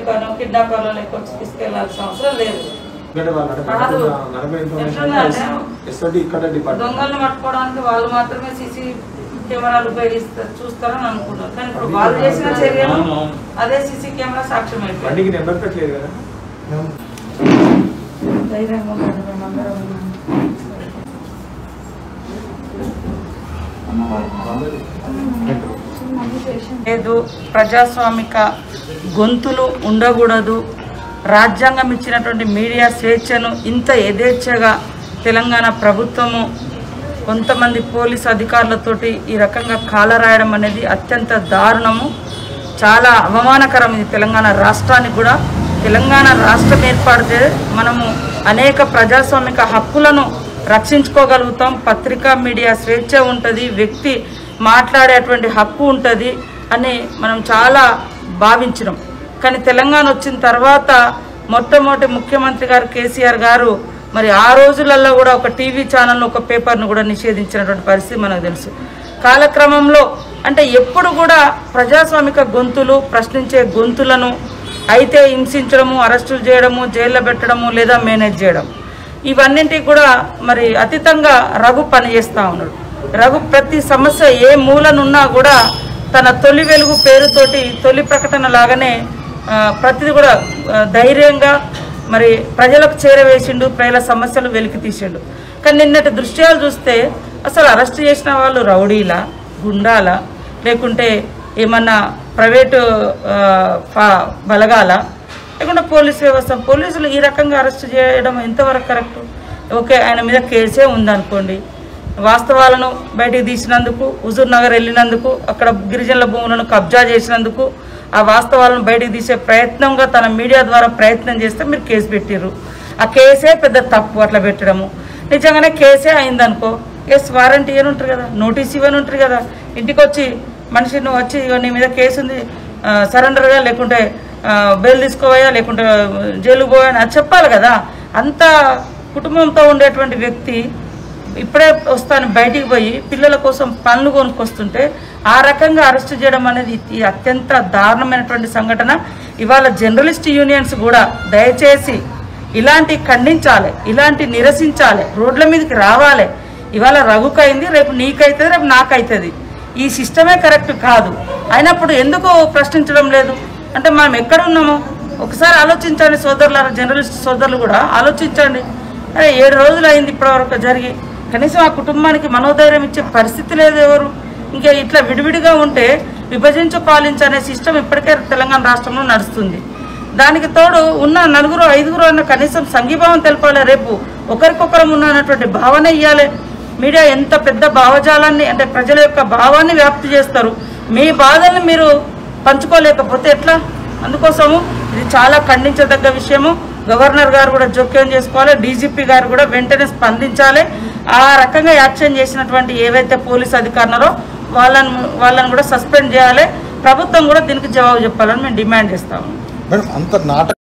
లెక్కనో కిడ్నాపర్ల లెక్క వచ్చి తీసుకెళ్లాల్సిన అవసరం లేదు ఎందుకంటే వాళ్ళు అంటే కాదు. నలభై ఎట్లుందంటే ఎస్ఓటి ఇక్కడ డిపార్ట్మెంట్ దొంగల్ని పట్టుకోవడానికి వాళ్ళు మాత్రమే సీసీ కెమెరాలు ఉపయోగిస్తారు చూస్తారని అనుకున్నారు కానీ ఇప్పుడు వాళ్ళు చేసిన చర్యను అదే సీసీ కెమెరా సాక్ష్యం అయిపోయింది బండికి నెంబర్ పెట్టలేదు కదా ధైర్యంగా ఉండండి మేమందరం ఉన్నాం. లేదు ప్రజాస్వామిక గొంతులు ఉండకూడదు రాజ్యాంగం ఇచ్చినటువంటి మీడియా స్వేచ్ఛను ఇంత యథేచ్ఛగా తెలంగాణ ప్రభుత్వము కొంతమంది పోలీసు అధికారులతోటి ఈ రకంగా కాలరాయడం అనేది అత్యంత దారుణము చాలా అవమానకరం ఇది తెలంగాణ రాష్ట్రానికి కూడా తెలంగాణ రాష్ట్రం ఏర్పడితే మనము అనేక ప్రజాస్వామిక హక్కులను రక్షించుకోగలుగుతాం పత్రికా మీడియా స్వేచ్ఛ ఉంటుంది వ్యక్తి మాట్లాడేటువంటి హక్కు ఉంటుంది అని మనం చాలా భావించినాం కానీ తెలంగాణ వచ్చిన తర్వాత మొట్టమొదటి ముఖ్యమంత్రి గారు కేసీఆర్ గారు మరి ఆ రోజులలో కూడా ఒక టీవీ ఛానల్ను ఒక పేపర్ను కూడా నిషేధించినటువంటి పరిస్థితి మనకు తెలుసు కాలక్రమంలో అంటే ఎప్పుడు కూడా ప్రజాస్వామిక గొంతులు ప్రశ్నించే గొంతులను అయితే హింసించడము అరెస్టులు చేయడము జైల్లో పెట్టడము లేదా మేనేజ్ చేయడం ఇవన్నింటికి కూడా మరి అతీతంగా రఘు పనిచేస్తూ ఉన్నాడు రఘు ప్రతి సమస్య ఏ మూలనున్నా కూడా తన తొలి వెలుగు పేరుతోటి తొలి ప్రకటన లాగానే ఆ, ప్రతిదీ కూడా ఆ, ధైర్యంగా మరి ప్రజలకు చేరవేసిండు ప్రజల సమస్యలు వెలికి తీసిండు కానీ నిన్నటి దృశ్యాలు చూస్తే అసలు అరెస్ట్ చేసిన వాళ్ళు రౌడీలా గుండాలా లేకుంటే ఏమన్నా ప్రైవేటు ఆ, ఫా- బలగాల లేకుంటే పోలీస్ వ్యవస్థ పోలీసులు ఈ రకంగా అరెస్ట్ చేయడం ఎంతవరకు కరెక్ట్ ఓకే ఆయన మీద కేసే ఉందనుకోండి వాస్తవాలను బయటికి తీసినందుకు హుజూర్ నగర్ వెళ్ళినందుకు అక్కడ గిరిజనుల భూములను కబ్జా చేసినందుకు ఆ వాస్తవాలను బయటికి తీసే ప్రయత్నంగా తన మీడియా ద్వారా ప్రయత్నం చేస్తే మీరు కేసు పెట్టిర్రు ఆ కేసే పెద్ద తప్పు అట్లా పెట్టడము నిజంగానే కేసే అయిందనుకో ఎస్ వారంటీ ఇవ్వని ఉంటారు కదా నోటీస్ ఇవ్వని ఉంటారు కదా ఇంటికి వచ్చి మనిషి నువ్వు వచ్చి ఇగో నీ మీద కేసు ఉంది ఆ, సరెండర్గా లేకుంటే ఆ, బెయిల్ తీసుకోవయా లేకుంటే జైలుకు పోయా అని అది చెప్పాలి కదా అంత కుటుంబంతో ఉండేటువంటి వ్యక్తి ఇప్పుడే వస్తాను బయటికి పోయి పిల్లల కోసం పనులు కొనుక్కొస్తుంటే ఆ రకంగా అరెస్ట్ చేయడం అనేది ఇది అత్యంత దారుణమైనటువంటి సంఘటన ఇవాళ జర్నలిస్ట్ యూనియన్స్ కూడా దయచేసి ఇలాంటి ఖండించాలి ఇలాంటి నిరసించాలి రోడ్ల మీదకి రావాలి ఇవాళ రఘుకైంది రేపు నీకైతుంది రేపు నాకైతుంది ఈ సిస్టమే కరెక్ట్ కాదు అయినప్పుడు ఎందుకు ప్రశ్నించడం లేదు అంటే మనం ఎక్కడ ఉన్నాము ఒకసారి ఆలోచించండి సోదరులారా జర్నలిస్ట్ సోదరులు కూడా ఆలోచించండి అరే ఏడు రోజులు అయింది ఇప్పటివరకు జరిగి కనీసం ఆ కుటుంబానికి మనోధైర్యం ఇచ్చే పరిస్థితి లేదు ఎవరు ఇంకా ఇట్లా విడివిడిగా ఉంటే విభజించు పాలించు అనే సిస్టమ్ ఇప్పటికే తెలంగాణ రాష్ట్రంలో నడుస్తుంది దానికి తోడు ఉన్న నలుగురు ఐదుగురు అన్న కనీసం సంఘీభావం తెలపాలి రేపు ఒకరికొకరం ఉన్న అన్నటువంటి భావన ఇవ్వాలి మీడియా ఎంత పెద్ద భావజాలాన్ని అంటే ప్రజల యొక్క భావాన్ని వ్యాప్తి చేస్తారు మీ బాధల్ని మీరు పంచుకోలేకపోతే ఎట్లా అందుకోసము ఇది చాలా ఖండించదగ్గ విషయము గవర్నర్ గారు కూడా జోక్యం చేసుకోవాలి డీజీపీ గారు కూడా వెంటనే స్పందించాలి ఆ రకంగా యాక్షన్ చేసినటువంటి ఏవైతే పోలీస్ అధికారులరో వాళ్ళని వాళ్ళని కూడా సస్పెండ్ చేయాలి ప్రభుత్వం కూడా దీనికి జవాబు చెప్పాలని మేము డిమాండ్ చేస్తాము మేడం అంత నాట